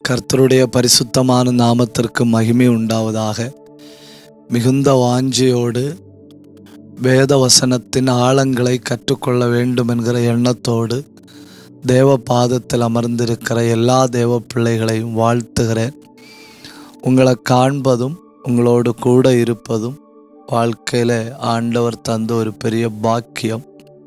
கர்த்தருடைய பரிசுத்தமான நாமத்திற்கு மகிமை உண்டாவதாக மிகுந்த வாஞ்சையோடு வேத வசனத்தின் ஆழங்களை கற்றுக்கொள்ள வேண்டும் என்கிற எண்ணத்தோடு தேவ பாதத்தில் அமர்ந்திருக்கிற எல்லா தேவ பிள்ளைகளையும் வாழ்த்துகிறேன் உங்களை காண்பதும் உங்களோடு கூட இருப்பதும் வாழ்க்கையில் ஆண்டவர் தந்த ஒரு பெரிய பாக்கியம்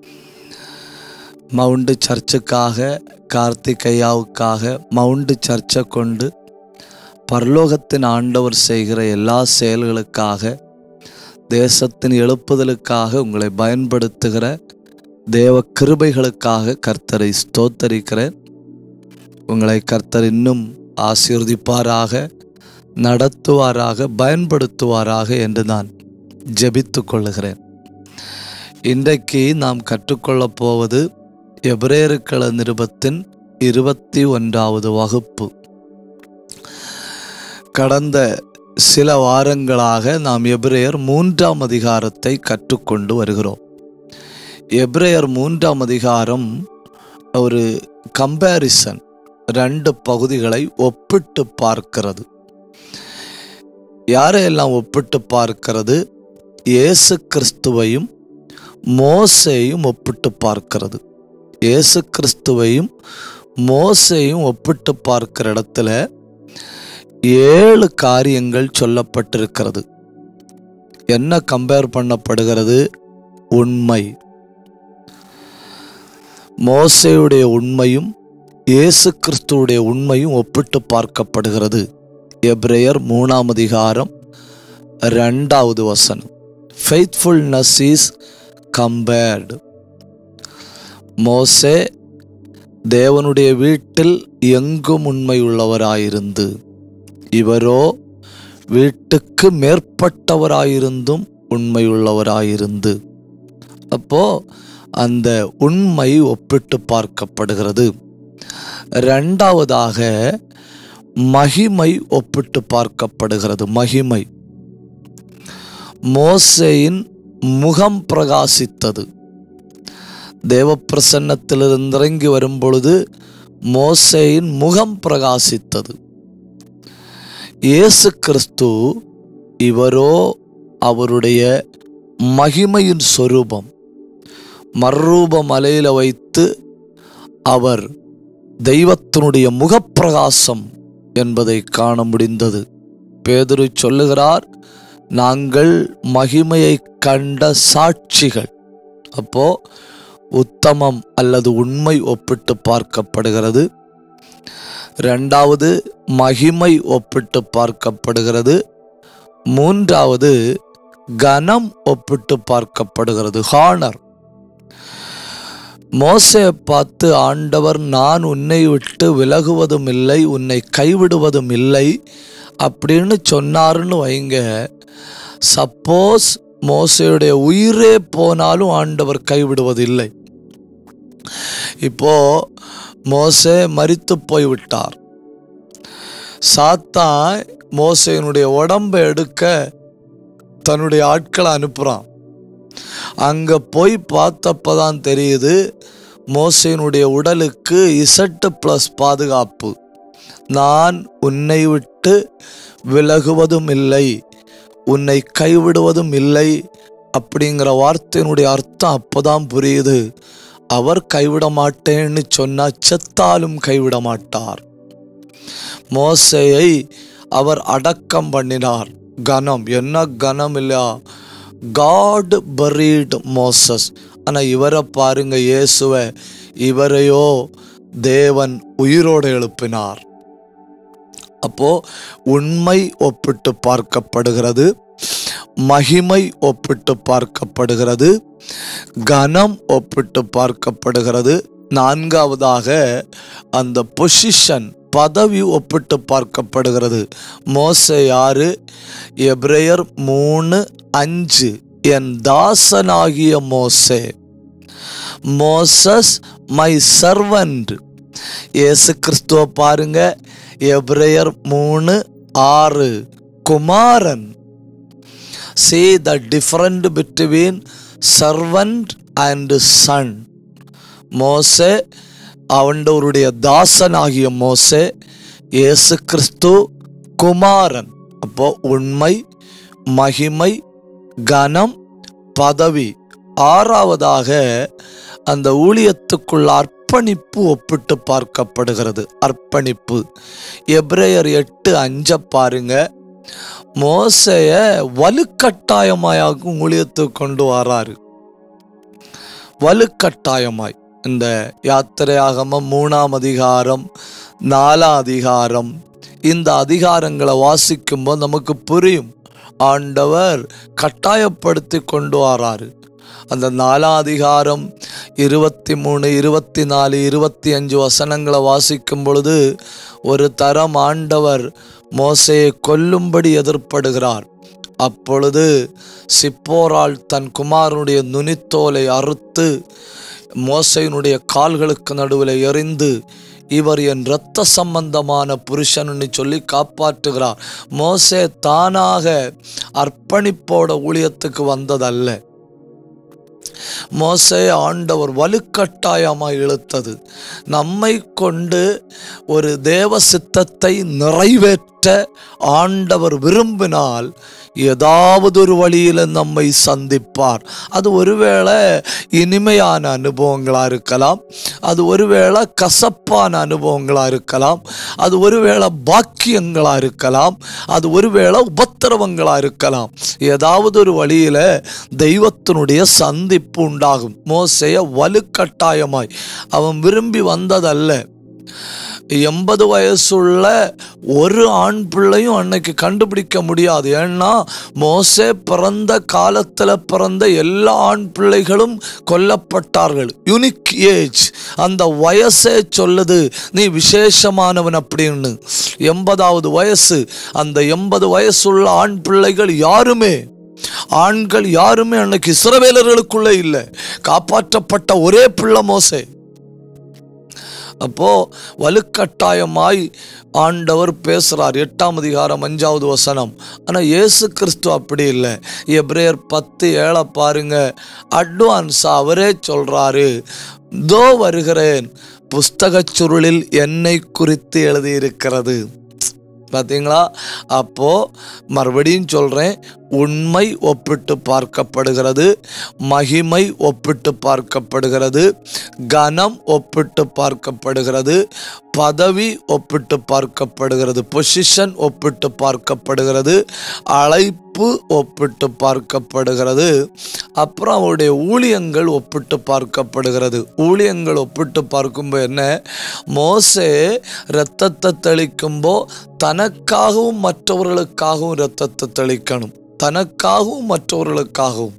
மவுண்டு சர்ச்சுக்காக கார்த்திகையாவுக்காக மவுண்டு சர்ச்சை கொண்டு பரலோகத்தின் ஆண்டவர் செய்கிற எல்லா செயல்களுக்காக தேசத்தின் எழுப்புதலுக்காக உங்களை பயன்படுத்துகிற தேவ கிருபைகளுக்காக கர்த்தரை ஸ்தோத்தரிக்கிறேன் உங்களை கர்த்தர் இன்னும் ஆசீர்வதிப்பாராக நடத்துவாராக பயன்படுத்துவாராக என்று நான் ஜெபித்து கொள்ளுகிறேன் இன்றைக்கு நாம் கற்றுக்கொள்ளப் போவது எபிரேயருக்கள நிருபத்தின் இருபத்தி ஒன்றாவது வகுப்பு கடந்த சில வாரங்களாக நாம் எபிரேயர் மூன்றாம் அதிகாரத்தை கற்றுக்கொண்டு வருகிறோம் எபிரேயர் மூன்றாம் அதிகாரம் ஒரு கம்பேரிசன் ரெண்டு பகுதிகளை ஒப்பிட்டு பார்க்கிறது யாரையெல்லாம் ஒப்பிட்டு பார்க்கிறது இயேசு கிறிஸ்துவையும் மோசையும் ஒப்பிட்டு பார்க்கிறது இயேசு கிறிஸ்துவையும் மோசையும் ஒப்பிட்டு பார்க்கிற இடத்துல ஏழு காரியங்கள் சொல்லப்பட்டிருக்கிறது என்ன கம்பேர் பண்ணப்படுகிறது உண்மை மோசையுடைய உண்மையும் இயேசு கிறிஸ்துவுடைய உண்மையும் ஒப்பிட்டு பார்க்கப்படுகிறது எப்ரேயர் மூணாம் அதிகாரம் ரெண்டாவது வசனம் ஃபெய்த்ஃபுல்னஸ் இஸ் கம்பேர்டு மோசே தேவனுடைய வீட்டில் எங்கும் உண்மையுள்ளவராயிருந்து இவரோ வீட்டுக்கு மேற்பட்டவராயிருந்தும் உண்மையுள்ளவராயிருந்து அப்போ அந்த உண்மை ஒப்பிட்டு பார்க்கப்படுகிறது ரெண்டாவதாக மகிமை ஒப்பிட்டு பார்க்கப்படுகிறது மகிமை மோசையின் முகம் பிரகாசித்தது தேவ பிரசன்னத்திலிருந்து இறங்கி வரும் பொழுது மோசையின் முகம் பிரகாசித்தது இயேசு கிறிஸ்து இவரோ அவருடைய மகிமையின் சொரூபம் மர்ரூப மலையில வைத்து அவர் தெய்வத்தினுடைய முகப்பிரகாசம் என்பதை காண முடிந்தது பேதுரு சொல்லுகிறார் நாங்கள் மகிமையை கண்ட சாட்சிகள் அப்போ உத்தமம் அல்லது உண்மை ஒப்பிட்டு பார்க்கப்படுகிறது ரெண்டாவது மகிமை ஒப்பிட்டு பார்க்கப்படுகிறது மூன்றாவது கனம் ஒப்பிட்டு பார்க்கப்படுகிறது ஹானர் மோசையை பார்த்து ஆண்டவர் நான் உன்னை விட்டு விலகுவதும் இல்லை உன்னை கைவிடுவதும் இல்லை அப்படின்னு சொன்னாருன்னு வைங்க சப்போஸ் மோசையுடைய உயிரே போனாலும் ஆண்டவர் கைவிடுவதில்லை இப்போ மோசே மரித்து போய்விட்டார் சாத்தான் மோசையினுடைய உடம்பை எடுக்க தன்னுடைய ஆட்களை அனுப்புகிறான் அங்கே போய் பார்த்தப்பதான் தெரியுது மோசையினுடைய உடலுக்கு இசட்டு ப்ளஸ் பாதுகாப்பு நான் உன்னை விட்டு விலகுவதும் இல்லை உன்னை கைவிடுவதும் இல்லை அப்படிங்கிற வார்த்தையினுடைய அர்த்தம் அப்போதான் புரியுது அவர் கைவிட மாட்டேன்னு சொன்னா செத்தாலும் கைவிட மாட்டார் மோசையை அவர் அடக்கம் பண்ணினார் கனம் என்ன கனம் இல்லையா காட் பரீட் மோசஸ் ஆனால் இவரை பாருங்க இயேசுவை இவரையோ தேவன் உயிரோடு எழுப்பினார் அப்போ உண்மை ஒப்பிட்டு பார்க்கப்படுகிறது மகிமை ஒப்பிட்டு பார்க்கப்படுகிறது கனம் ஒப்பிட்டு பார்க்கப்படுகிறது நான்காவதாக அந்த பொசிஷன் பதவி ஒப்பிட்டு பார்க்கப்படுகிறது மோசை யாரு எப்ரேயர் மூணு அஞ்சு என் தாசனாகிய மோசே மோசஸ் மை சர்வன்ட் இயேசு கிறிஸ்துவ பாருங்க எப்ரேயர் மூணு ஆறு குமாரன் see the different between servant and son மோசே அவண்டவருடைய தாசனாகிய மோசே இயேசு கிறிஸ்து குமாரன் அப்போ உண்மை மகிமை கனம் பதவி ஆறாவதாக அந்த ஊழியத்துக்குள்ள அர்ப்பணிப்பு ஒப்பிட்டு பார்க்கப்படுகிறது அர்ப்பணிப்பு எப்ரேயர் எட்டு அஞ்ச பாருங்க மோசைய வலுக்கட்டாயமாயாகும் ஊழியத்துக்கு கொண்டு வராரு வலுக்கட்டாயமாய் இந்த யாத்திரையாகமம் மூணாம் அதிகாரம் நாலாம் அதிகாரம் இந்த அதிகாரங்களை வாசிக்கும்போது நமக்கு புரியும் ஆண்டவர் கட்டாயப்படுத்தி கொண்டு வராரு அந்த நாலாம் அதிகாரம் இருபத்தி மூணு இருபத்தி நாலு இருபத்தி அஞ்சு வசனங்களை வாசிக்கும் பொழுது ஒரு தரம் ஆண்டவர் மோசையை கொல்லும்படி எதிர்ப்படுகிறார் அப்பொழுது சிப்போரால் தன் குமாரனுடைய நுனித்தோலை அறுத்து மோசையினுடைய கால்களுக்கு நடுவில் எறிந்து இவர் என் இரத்த சம்பந்தமான புருஷன்னு சொல்லி காப்பாற்றுகிறார் மோசே தானாக அர்ப்பணிப்போட ஊழியத்துக்கு வந்ததல்ல மோசே ஆண்டவர் வலுக்கட்டாயமாய் இழுத்தது நம்மை கொண்டு ஒரு தேவ சித்தத்தை நிறைவேற்ற ஆண்டவர் விரும்பினால் ஏதாவது ஒரு வழியில் நம்மை சந்திப்பார் அது ஒருவேளை இனிமையான அனுபவங்களாக இருக்கலாம் அது ஒருவேளை கசப்பான அனுபவங்களாக இருக்கலாம் அது ஒருவேளை பாக்கியங்களாக இருக்கலாம் அது ஒருவேளை உபத்திரவங்களாக இருக்கலாம் ஏதாவது ஒரு வழியில் தெய்வத்தினுடைய சந்திப்பு உண்டாகும் மோசைய வலுக்கட்டாயமாய் அவன் விரும்பி வந்ததல்ல எண்பது வயசுள்ள ஒரு ஆண் பிள்ளையும் அன்னைக்கு கண்டுபிடிக்க முடியாது ஏன்னா மோசே பிறந்த காலத்தில் பிறந்த எல்லா ஆண் பிள்ளைகளும் கொல்லப்பட்டார்கள் யுனிக் ஏஜ் அந்த வயசே சொல்லுது நீ விசேஷமானவன் அப்படின்னு எண்பதாவது வயசு அந்த எண்பது வயசுள்ள ஆண் பிள்ளைகள் யாருமே ஆண்கள் யாருமே அன்னைக்கு இஸ்ரவேலர்களுக்குள்ளே இல்லை காப்பாற்றப்பட்ட ஒரே பிள்ளை மோசே அப்போ வலுக்கட்டாயமாய் ஆண்டவர் பேசுறார் எட்டாம் அதிகாரம் அஞ்சாவது வசனம் ஆனா இயேசு கிறிஸ்து அப்படி இல்லை எப்ரேயர் பத்து ஏழை பாருங்க அட்வான்ஸ் அவரே சொல்றாரு தோ வருகிறேன் புஸ்தகச் சுருளில் என்னை குறித்து எழுதியிருக்கிறது பார்த்தீங்களா அப்போ மறுபடியும் சொல்றேன் உண்மை ஒப்பிட்டு பார்க்கப்படுகிறது மகிமை ஒப்பிட்டு பார்க்கப்படுகிறது கனம் ஒப்பிட்டு பார்க்கப்படுகிறது பதவி ஒப்பிட்டு பார்க்கப்படுகிறது பொசிஷன் ஒப்பிட்டு பார்க்கப்படுகிறது அழைப்பு ஒப்பிட்டு பார்க்கப்படுகிறது அப்புறம் அவருடைய ஊழியங்கள் ஒப்பிட்டு பார்க்கப்படுகிறது ஊழியங்கள் ஒப்பிட்டு பார்க்கும்போது என்ன மோசே இரத்தத்தை தெளிக்கும்போ தனக்காகவும் மற்றவர்களுக்காகவும் இரத்தத்தை தெளிக்கணும் தனக்காகவும் மற்றவர்களுக்காகவும்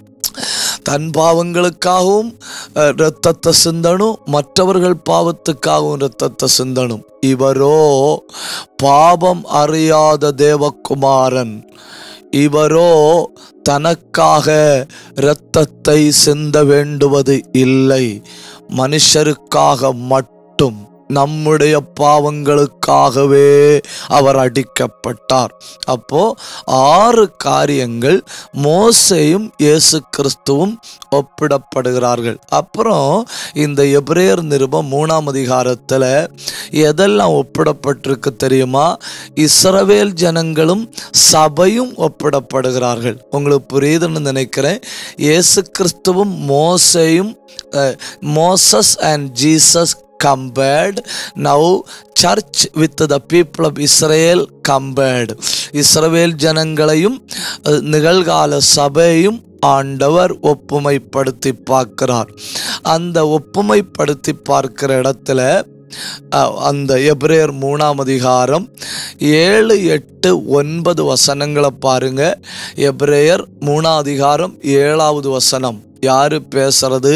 தன் பாவங்களுக்காகவும் அஹ், இரத்தத்தை சிந்தணும் மற்றவர்கள் பாவத்துக்காகவும் இரத்தத்தை சிந்தணும் இவரோ பாவம் அறியாத தேவகுமாரன் இவரோ தனக்காக இரத்தத்தை சிந்த வேண்டுவது இல்லை மனுஷருக்காக மட்டும் நம்முடைய பாவங்களுக்காகவே அவர் அடிக்கப்பட்டார் அப்போ ஆறு காரியங்கள் மோசையும் இயேசு கிறிஸ்துவும் ஒப்பிடப்படுகிறார்கள் அப்புறம் இந்த எபிரேயர் நிருபம் மூணாம் அதிகாரத்தில் எதெல்லாம் ஒப்பிடப்பட்டிருக்கு தெரியுமா இஸ்ரவேல் ஜனங்களும் சபையும் ஒப்பிடப்படுகிறார்கள் உங்களுக்கு புரியுதுன்னு நினைக்கிறேன் இயேசு கிறிஸ்துவும் மோசையும் Moses and Jesus compared now church with the people of Israel compared இஸ்ரவேல் ஜனங்களையும் அஹ், நிகழ்கால சபையும் ஆண்டவர் ஒப்புமைப்படுத்தி பார்க்கிறார் அந்த ஒப்புமைப்படுத்தி பார்க்கிற இடத்துல அஹ், அந்த எபிரேயர் மூணாம் அதிகாரம் ஏழு எட்டு ஒன்பது வசனங்களை பாருங்க எபிரேயர் மூணாம் அதிகாரம் ஏழாவது வசனம் யாரு பேசுறது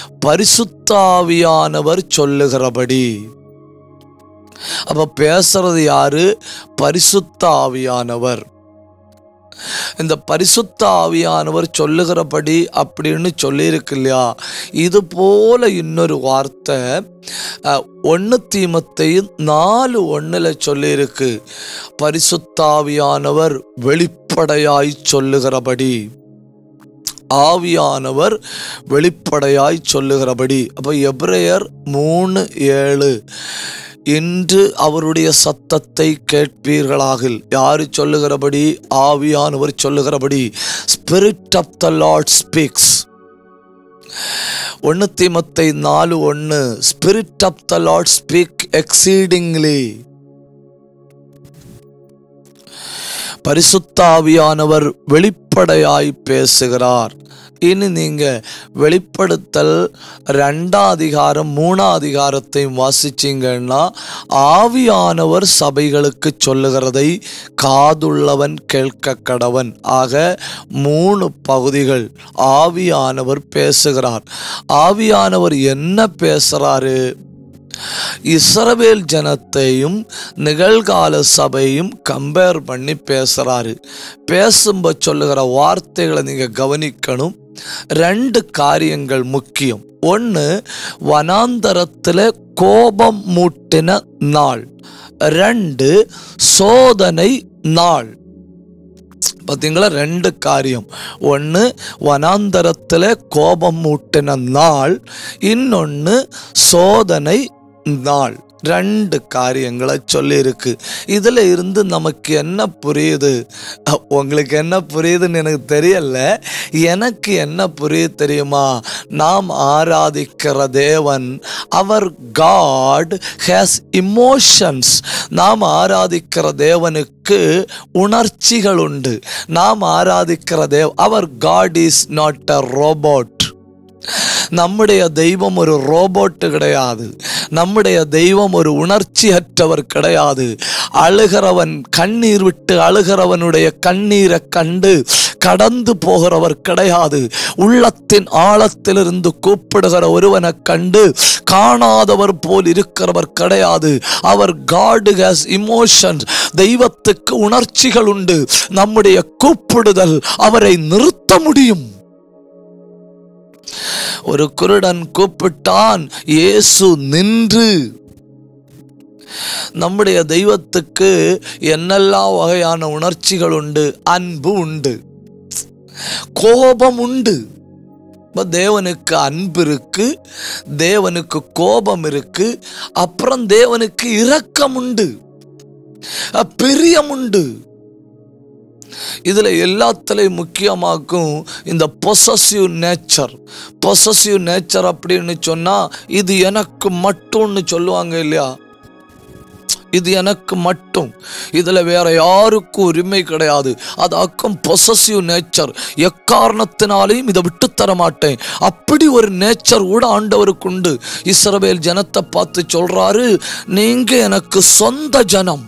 பரிசுத்தாவியானவர் சொல்லுகிறபடி அப்ப பேசுறது யாரு பரிசுத்த ஆவியானவர் இந்த பரிசுத்த ஆவியானவர் சொல்லுகிறபடி அப்படின்னு சொல்லியிருக்கு இல்லையா இது போல இன்னொரு வார்த்தை ஒன்று தீமத்தையும் நாலு ஒன்றில் சொல்லியிருக்கு பரிசுத்தாவியானவர் வெளிப்படையாய் சொல்லுகிறபடி ஆவியானவர் வெளிப்படையாய் சொல்லுகிறபடி அப்போ எபிரேயர் மூணு ஏழு இன்று அவருடைய சத்தத்தை கேட்பீர்களாகில் யாரு சொல்லுகிறபடி ஆவியானவர் சொல்லுகிறபடி spirit of the Lord speaks ஒன்று தீமத்தை நாலு ஒன்று spirit of the Lord speak exceedingly பரிசுத்தாவியானவர் வெளிப்படையாய் பேசுகிறார் இனி நீங்க வெளிப்படுத்தல் ரெண்டாம் அதிகாரம் மூணாம் அதிகாரத்தையும் வாசிச்சீங்கன்னா ஆவியானவர் சபைகளுக்கு சொல்லுகிறதை காதுள்ளவன் கேட்க கடவன் ஆக மூணு பகுதிகள் ஆவியானவர் பேசுகிறார் ஆவியானவர் என்ன பேசுறாரு இஸ்ரவேல் ஜனத்தையும் நிகழ்கால சபையும் கம்பேர் பண்ணி பேசுறாரு பேசும்போது சொல்லுகிற வார்த்தைகளை நீங்க கவனிக்கணும் ரெண்டு காரியங்கள் முக்கியம் ஒன்று வனாந்தரத்தில் கோபம் மூட்டின நாள் ரெண்டு சோதனை நாள் பார்த்தீங்களா ரெண்டு காரியம் ஒன்று வனாந்தரத்தில் கோபம் மூட்டின நாள் இன்னொன்று சோதனை நாள் ரெண்டு காரியங்களை சொல்லியிருக்கு இதில் இருந்து நமக்கு என்ன புரியுது அ, உங்களுக்கு என்ன புரியுதுன்னு எனக்கு தெரியல எனக்கு என்ன புரியுது தெரியுமா நாம் ஆராதிக்கிற தேவன் அவர் காட் ஹேஸ் இமோஷன்ஸ் நாம் ஆராதிக்கிற தேவனுக்கு உணர்ச்சிகள் உண்டு நாம் ஆராதிக்கிற தேவ் அவர் God is not a robot நம்முடைய தெய்வம் ஒரு ரோபோட் கிடையாது நம்முடைய தெய்வம் ஒரு உணர்ச்சியற்றவர் கிடையாது அழுகிறவன் கண்ணீர் விட்டு அழுகிறவனுடைய கண்ணீரை கண்டு கடந்து போகிறவர் கிடையாது உள்ளத்தின் ஆழத்திலிருந்து கூப்பிடுகிற ஒருவனை கண்டு காணாதவர் போல் இருக்கிறவர் கிடையாது அவர் காடு ஹேஸ் இமோஷன் தெய்வத்துக்கு உணர்ச்சிகள் உண்டு நம்முடைய கூப்பிடுதல் அவரை நிறுத்த முடியும் ஒரு குருடன் கூப்பிட்டான் இயேசு நின்று நம்முடைய தெய்வத்துக்கு என்னெல்லாம் வகையான உணர்ச்சிகள் உண்டு அன்பு உண்டு கோபம் உண்டு இப்ப தேவனுக்கு அன்பு இருக்கு தேவனுக்கு கோபம் இருக்கு அப்புறம் தேவனுக்கு இரக்கம் உண்டு அஹ் பிரியம் உண்டு இதுல எல்லாத்துலயும் முக்கியமாக்கும் இந்த பொசசிவ் நேச்சர் பொசசிவ் நேச்சர் அப்படின்னு சொன்னா இது எனக்கு மட்டும்னு சொல்லுவாங்க இல்லையா இது எனக்கு மட்டும் இதுல வேற யாருக்கும் உரிமை கிடையாது அது அக்கம் பொசசிவ் நேச்சர் எக்காரணத்தினாலையும் இதை விட்டு தர மாட்டேன் அப்படி ஒரு நேச்சர் கூட ஆண்டவருக்கு உண்டு இஸ்ரவேல் ஜனத்தை பார்த்து சொல்றாரு நீங்க எனக்கு சொந்த ஜனம்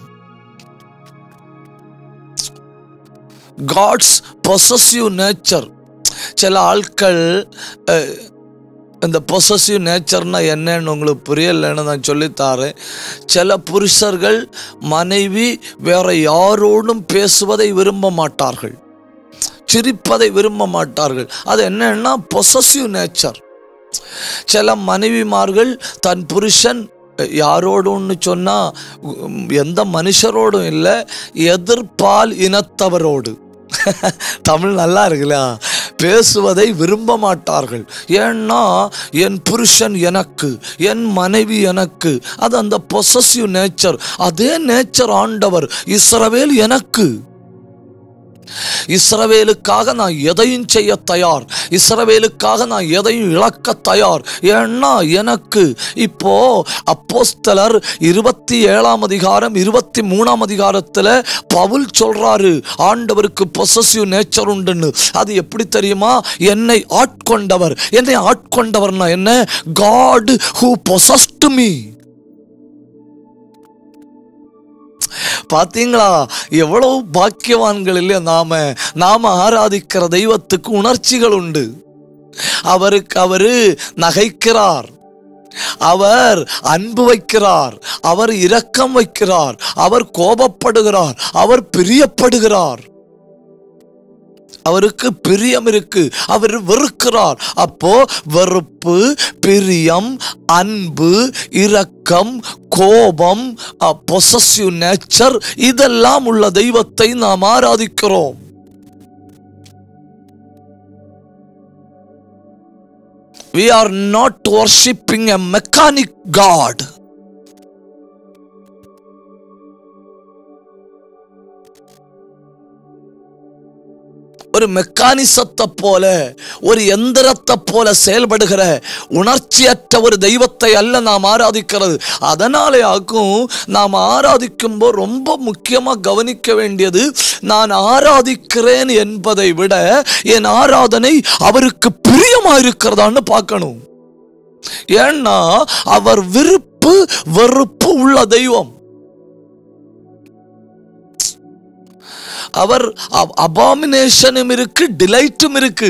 காட்ஸ் பொசசிவ் நேச்சர் சில ஆட்கள் அஹ், இந்த பொசசிவ் நேச்சர்னா என்னன்னு உங்களுக்கு புரியலைன்னு நான் சொல்லித்தாரேன் சில புருஷர்கள் மனைவி வேற யாரோடும் பேசுவதை விரும்ப மாட்டார்கள் சிரிப்பதை விரும்ப மாட்டார்கள் அது என்னன்னா பொசசிவ் நேச்சர் சில மனைவிமார்கள் தன் புருஷன் யாரோடுன்னு சொன்னா உம், எந்த மனுஷரோடும் இல்லை எதிர்ப்பால் இனத்தவரோடு தமிழ் நல்லா இருக்குல்ல பேசுவதை விரும்ப மாட்டார்கள் ஏன்னா என் புருஷன் எனக்கு என் மனைவி எனக்கு அது அந்த பொசசிவ் நேச்சர் அதே நேச்சர் ஆண்டவர் இஸ்ரவேல் எனக்கு இஸ்ரவேலுக்காக நான் எதையும் செய்ய தயார் இஸ்ரவேலுக்காக நான் எதையும் இழக்க தயார் ஏன்னா எனக்கு இப்போ அப்போஸ்தலர் இருபத்தி ஏழாம் அதிகாரம் இருபத்தி மூணாம் அதிகாரத்துல பவுல் சொல்றாரு ஆண்டவருக்கு பொசசிவ் நேச்சர் உண்டுன்னு அது எப்படி தெரியுமா என்னை ஆட்கொண்டவர் என்னை ஆட்கொண்டவர்னா என்ன காட் ஹூ பொசஸ்ட் மீ பாத்தீங்களா எவ்வளவு பாக்கியவான்கள் இல்லையா நாம நாம ஆராதிக்கிற தெய்வத்துக்கு உணர்ச்சிகள் உண்டு அவருக்கு அவரு நகைக்கிறார் அவர் அன்பு வைக்கிறார் அவர் இரக்கம் வைக்கிறார் அவர் கோபப்படுகிறார் அவர் பிரியப்படுகிறார் அவருக்கு பிரியம் இருக்கு அவர் வெறுக்கிறார் அப்போ வெறுப்பு பிரியம் அன்பு இரக்கம் கோபம் பொசசிவ் நேச்சர் இதெல்லாம் உள்ள தெய்வத்தை நாம் ஆராதிக்கிறோம் we are not worshipping a mechanic god ஒரு மெக்கானிசத்தை போல ஒரு எந்திரத்தை போல செயல்படுகிற உணர்ச்சியற்ற ஒரு தெய்வத்தை அல்ல நாம் ஆராதிக்கிறது அதனாலே ஆக்கும் நாம் ஆராதிக்கும் போது ரொம்ப முக்கியமாக கவனிக்க வேண்டியது நான் ஆராதிக்கிறேன் என்பதை விட என் ஆராதனை அவருக்கு பிரியமா இருக்கிறதான்னு பார்க்கணும் ஏன்னா அவர் விருப்பு வெறுப்பு உள்ள தெய்வம் அவர் அபாமினேஷனும் இருக்கு டிலைட்டும் இருக்கு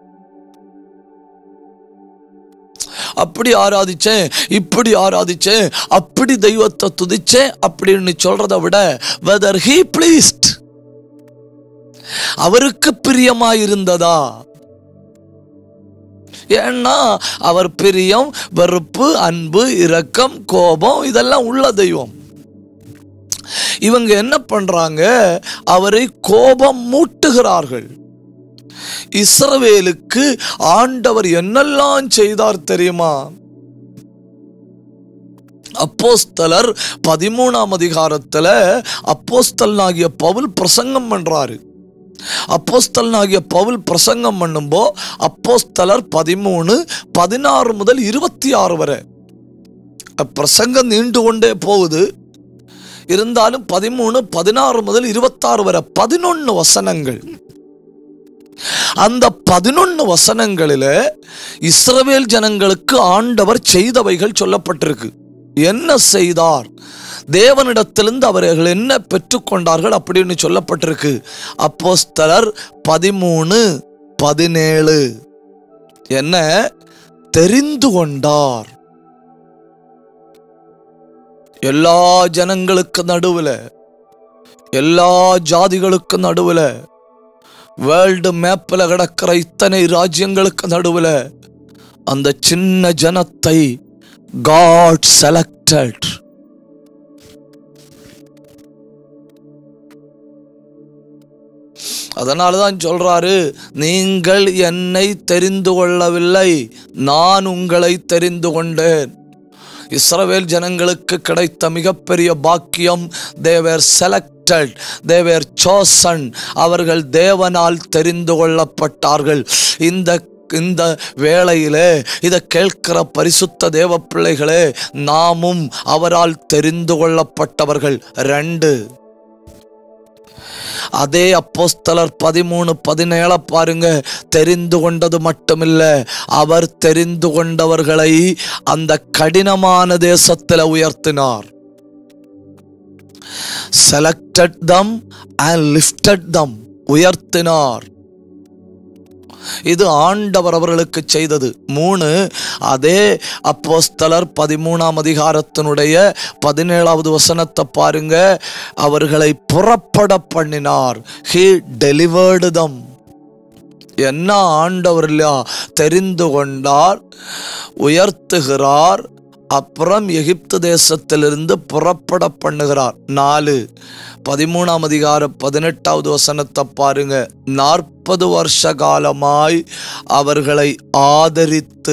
அப்படி ஆராதிச்சேன் இப்படி ஆராதிச்சேன் அப்படி தெய்வத்தை துதிச்சேன் அப்படின்னு சொல்றதை விட வெதர் ஹீ பிளீஸ்ட் அவருக்கு பிரியமா இருந்ததா ஏன்னா அவர் பிரியம் வெறுப்பு அன்பு இரக்கம் கோபம் இதெல்லாம் உள்ள தெய்வம் இவங்க என்ன பண்றாங்க அவரை கோபம் மூட்டுகிறார்கள் இஸ்ரவேலுக்கு ஆண்டவர் என்னெல்லாம் செய்தார் தெரியுமா அப்போஸ்தலர் பதிமூணாம் அதிகாரத்துல அப்போஸ்தலனாகிய பவுல் பிரசங்கம் பண்றாரு அப்போஸ்தலனாகிய பவுல் பிரசங்கம் பண்ணும்போ அப்போஸ்தலர் பதிமூணு பதினாறு முதல் இருபத்தி ஆறு வரை பிரசங்கம் நீண்டு கொண்டே போகுது இருந்தாலும் பதிமூணு பதினாறு முதல் இருபத்தாறு வரை பதினொன்னு வசனங்கள் அந்த பதினொன்னு வசனங்களில இஸ்ரவேல் ஜனங்களுக்கு ஆண்டவர் செய்தவைகள் சொல்லப்பட்டிருக்கு என்ன செய்தார் தேவனிடத்திலிருந்து அவர்கள் என்ன பெற்றுக்கொண்டார்கள் அப்படின்னு சொல்லப்பட்டிருக்கு அப்போஸ்தலர் பதிமூணு பதினேழு என்ன தெரிந்து கொண்டார் எல்லா ஜனங்களுக்கு நடுவில் எல்லா ஜாதிகளுக்கு நடுவில் வேர்ல்டு மேப்பில் கிடக்கிற இத்தனை ராஜ்யங்களுக்கு நடுவில் அந்த சின்ன ஜனத்தை காட் செலக்டட் அதனால தான் சொல்றாரு நீங்கள் என்னை தெரிந்து கொள்ளவில்லை நான் உங்களை தெரிந்து கொண்டேன் இஸ்ரவேல் ஜனங்களுக்கு கிடைத்த மிகப்பெரிய பாக்கியம் தேவர் செலக்டட் தேவர் சோசன் அவர்கள் தேவனால் தெரிந்து கொள்ளப்பட்டார்கள் இந்த இந்த வேளையிலே இதை கேட்கிற பரிசுத்த தேவ பிள்ளைகளே நாமும் அவரால் தெரிந்து கொள்ளப்பட்டவர்கள் ரெண்டு அதே அப்போஸ்தலர் பதிமூணு பதினேழ பாருங்க தெரிந்து கொண்டது மட்டுமில்ல அவர் தெரிந்து கொண்டவர்களை அந்த கடினமான தேசத்தில் உயர்த்தினார் selected them and lifted them உயர்த்தினார் இது ஆண்டவர் அவர்களுக்கு செய்தது மூணு அதே அப்போஸ்தலர் பதிமூணாம் அதிகாரத்தினுடைய பதினேழாவது வசனத்தை பாருங்க அவர்களை புறப்பட பண்ணினார் ஹி டெலிவர்டு தம் என்ன ஆண்டவர் இல்லையா தெரிந்து கொண்டார் உயர்த்துகிறார் அப்புறம் எகிப்து தேசத்திலிருந்து புறப்பட பண்ணுகிறார் நாலு பதிமூணாம் அதிகார பதினெட்டாவது வசனத்தை பாருங்க நாற்பது வருஷ காலமாய் அவர்களை ஆதரித்து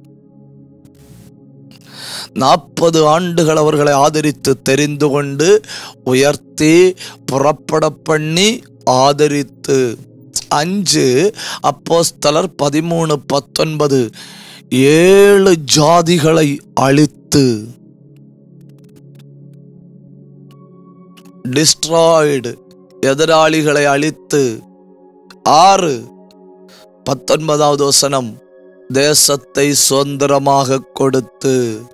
நாற்பது ஆண்டுகள் அவர்களை ஆதரித்து தெரிந்து கொண்டு உயர்த்தி புறப்பட பண்ணி ஆதரித்து அஞ்சு அப்போஸ்தலர் பதிமூணு பத்தொன்பது ஏழு ஜாதிகளை அழித்து டிஸ்ட்ராய்டு எதிராளிகளை அழித்து ஆறு பத்தொன்பதாவது வசனம் தேசத்தை சுதந்திரமாக கொடுத்து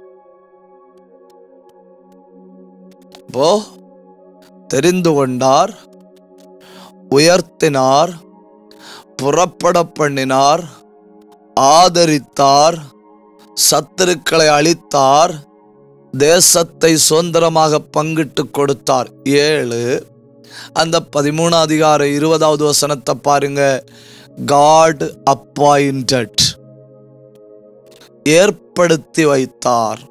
போ தெரிந்து கொண்டார் உயர்த்தினார் புறப்பட பண்ணினார் ஆதரித்தார் சத்துருக்களை அழித்தார் தேசத்தை சுதந்திரமாக பங்கிட்டு கொடுத்தார் ஏழு அந்த பதிமூணாம் அதிகார இருபதாவது வசனத்தை பாருங்க காட் அப்பாயிண்டட் ஏற்படுத்தி வைத்தார்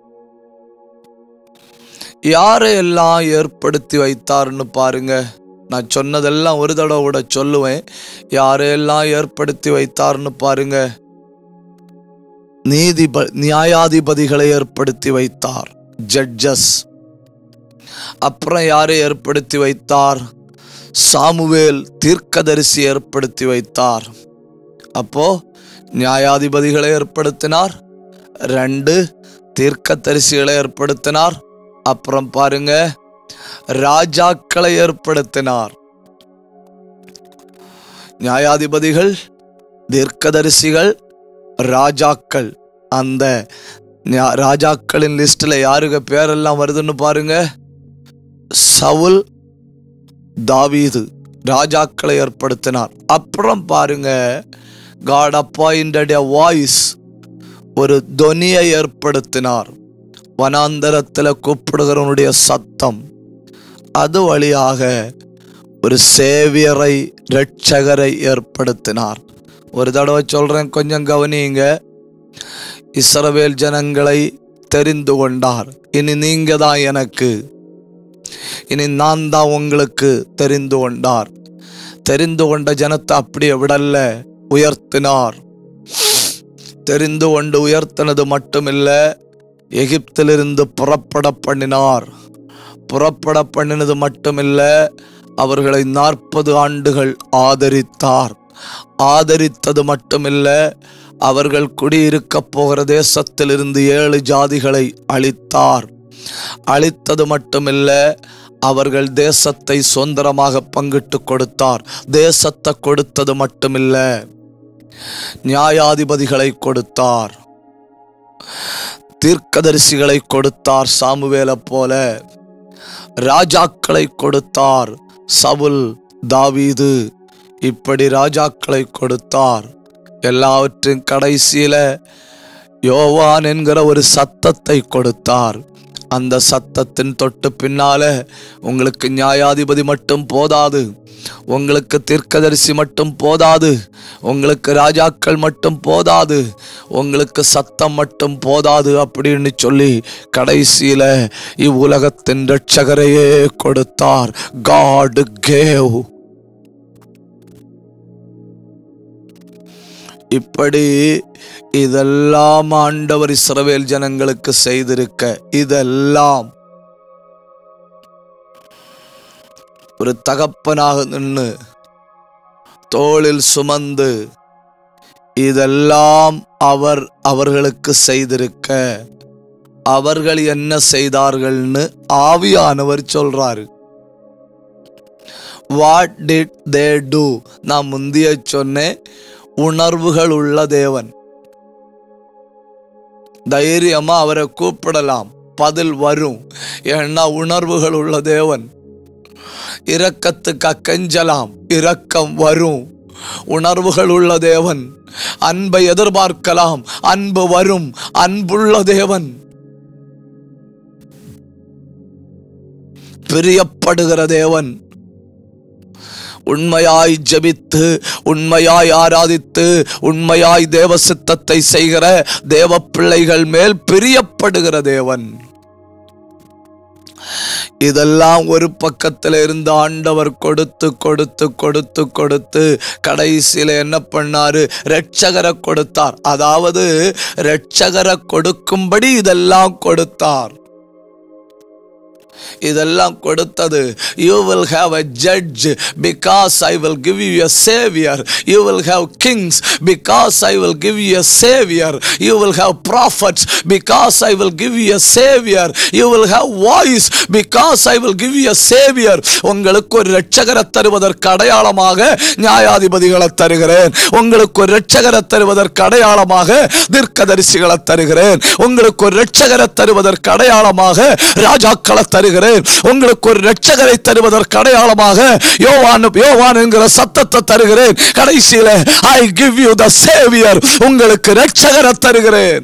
யாரையெல்லாம் ஏற்படுத்தி வைத்தார்னு பாருங்க நான் சொன்னதெல்லாம் ஒரு தடவை கூட சொல்லுவேன் யாரையெல்லாம் ஏற்படுத்தி வைத்தார்னு பாருங்க நீதிப நியாயாதிபதிகளை ஏற்படுத்தி வைத்தார் ஜட்ஜஸ் அப்புறம் யாரை ஏற்படுத்தி வைத்தார் சாமுவேல் தீர்க்கதரிசி ஏற்படுத்தி வைத்தார் அப்போ நியாயாதிபதிகளை ஏற்படுத்தினார் ரெண்டு தீர்க்கதரிசிகளை ஏற்படுத்தினார் அப்புறம் பாருங்க ராஜாக்களை ஏற்படுத்தினார் நியாயாதிபதிகள் தீர்க்கதரிசிகள் ராஜாக்கள் அந்த ஞா- ராஜாக்களின் லிஸ்ட்ல யாருங்க பேரெல்லாம் வருதுன்னு பாருங்க சவுல் தாவீது ராஜாக்களை ஏற்படுத்தினார் அப்புறம் பாருங்க காட் அப்பாயிண்டட் எ வாய்ஸ் ஒரு தொனியை ஏற்படுத்தினார் வனாந்தரத்தில் கூப்பிடுகிறவனுடைய சத்தம் அது வழியாக ஒரு சேவியரை இரட்சகரை ஏற்படுத்தினார் ஒரு தடவை சொல்றேன் கொஞ்சம் கவனியுங்க இஸ்ரவேல் ஜனங்களை தெரிந்து கொண்டார் இனி நீங்க தான் எனக்கு இனி நான் தான் உங்களுக்கு தெரிந்து கொண்டார் தெரிந்து கொண்ட ஜனத்தை அப்படியே விடல்ல உயர்த்தினார் தெரிந்து கொண்டு உயர்த்தினது மட்டுமில்ல எகிப்திலிருந்து புறப்பட பண்ணினார் புறப்பட பண்ணினது மட்டுமில்ல அவர்களை நாற்பது ஆண்டுகள் ஆதரித்தார் ஆதரித்தது மட்டுமில்ல அவர்கள் குடியிருக்கப் போகிற தேசத்திலிருந்து ஏழு ஜாதிகளை அழித்தார் அழித்தது மட்டுமில்ல அவர்கள் தேசத்தை சுதந்திரமாக பங்கிட்டு கொடுத்தார் தேசத்தை கொடுத்தது மட்டுமில்ல நியாயாதிபதிகளை கொடுத்தார் தீர்க்கதரிசிகளை கொடுத்தார் சாமுவேலை போல ராஜாக்களை கொடுத்தார் சவுல் தாவீது இப்படி ராஜாக்களை கொடுத்தார் எல்லாவற்றின் கடைசியில யோவான் என்கிற ஒரு சத்தத்தை கொடுத்தார் அந்த சத்தத்தின் தொட்டு பின்னால உங்களுக்கு நியாயாதிபதி மட்டும் போதாது உங்களுக்கு தீர்க்கதரிசி மட்டும் போதாது உங்களுக்கு ராஜாக்கள் மட்டும் போதாது உங்களுக்கு சத்தம் மட்டும் போதாது அப்படின்னு சொல்லி கடைசியில இவ்வுலகத்தின் ரட்சகரையே கொடுத்தார் காட் கேவ் இப்படி இதெல்லாம் ஆண்டவர் இஸ்ரவேல் ஜனங்களுக்கு செய்திருக்க இதெல்லாம் ஒரு தகப்பனாக நின்று தோளில் சுமந்து இதெல்லாம் அவர் அவர்களுக்கு செய்திருக்க அவர்கள் என்ன செய்தார்கள்னு ஆவியானவர் சொல்றாரு வாட் டிட் தே டூ நான் முந்திய சொன்னேன் உணர்வுகள் உள்ள தேவன் தைரியமா அவரை கூப்பிடலாம் பதில் வரும் ஏன்னா உணர்வுகள் உள்ள தேவன் இரக்கத்துக்கு அக்கஞ்சலாம் இரக்கம் வரும் உணர்வுகள் உள்ள தேவன் அன்பை எதிர்பார்க்கலாம் அன்பு வரும் அன்புள்ள தேவன் பிரியப்படுகிற தேவன் உண்மையாய் ஜெபித்து உண்மையாய் ஆராதித்து உண்மையாய் தேவ சித்தத்தை செய்கிற தேவ பிள்ளைகள் மேல் பிரியப்படுகிற தேவன் இதெல்லாம் ஒரு பக்கத்துல இருந்து ஆண்டவர் கொடுத்து கொடுத்து கொடுத்து கொடுத்து கடைசியில என்ன பண்ணாரு ரட்சகரை கொடுத்தார் அதாவது ரட்சகரை கொடுக்கும்படி இதெல்லாம் கொடுத்தார் இதெல்லாம் கொடுத்தது you will have a judge because I will give you a saviour you will have kings because I will give you a saviour you will have prophets because I will give you a saviour you will have voice because I will give you a saviour உங்களுக்கு ஒரு ரட்சகரை தருவதற்கு அடையாளமாக நியாயாதிபதிகளை தருகிறேன் உங்களுக்கு ஒரு ரட்சகரை தருவதற்கு அடையாளமாக தீர்க்கதரிசிகளை தருகிறேன் உங்களுக்கு ஒரு ரட்சகரை தருவதற்கு அடையாளமாக ராஜாக்களை தருகிறேன் உங்களுக்கு ஒரு ரட்சகரை தருவதற்கு அடையாளமாக யோவான் யோவான் என்கிற சத்தத்தை தருகிறேன் கடைசியில I give you the saviour உங்களுக்கு ரட்சகரை தருகிறேன்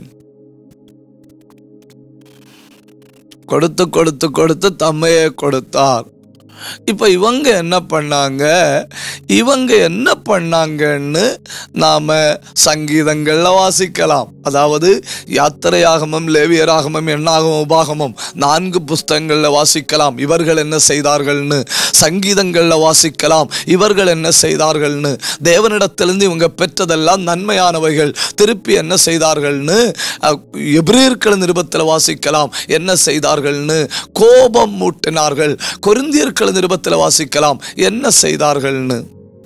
கொடுத்து கொடுத்து கொடுத்து தம்மையே கொடுத்தார் இப்ப இவங்க என்ன பண்ணாங்க இவங்க என்ன பண்ணாங்கன்னு நாம சங்கீதங்கள்ல வாசிக்கலாம் அதாவது யாத்திரையாகமம் லேவியராகமம் எண்ணாகமம் உபாகமம் நான்கு புஸ்தகங்கள்ல வாசிக்கலாம் இவர்கள் என்ன செய்தார்கள்னு சங்கீதங்கள்ல வாசிக்கலாம் இவர்கள் என்ன செய்தார்கள்னு தேவனிடத்திலிருந்து இவங்க பெற்றதெல்லாம் நன்மையானவைகள் திருப்பி என்ன செய்தார்கள்னு அஹ், எபிரேயர்கள் நிருபத்தில் வாசிக்கலாம் என்ன செய்தார்கள்னு கோபம் மூட்டினார்கள் கொரிந்தியர்கள் வசனங்கள் நிருபத்தில் வாசிக்கலாம் என்ன செய்தார்கள்னு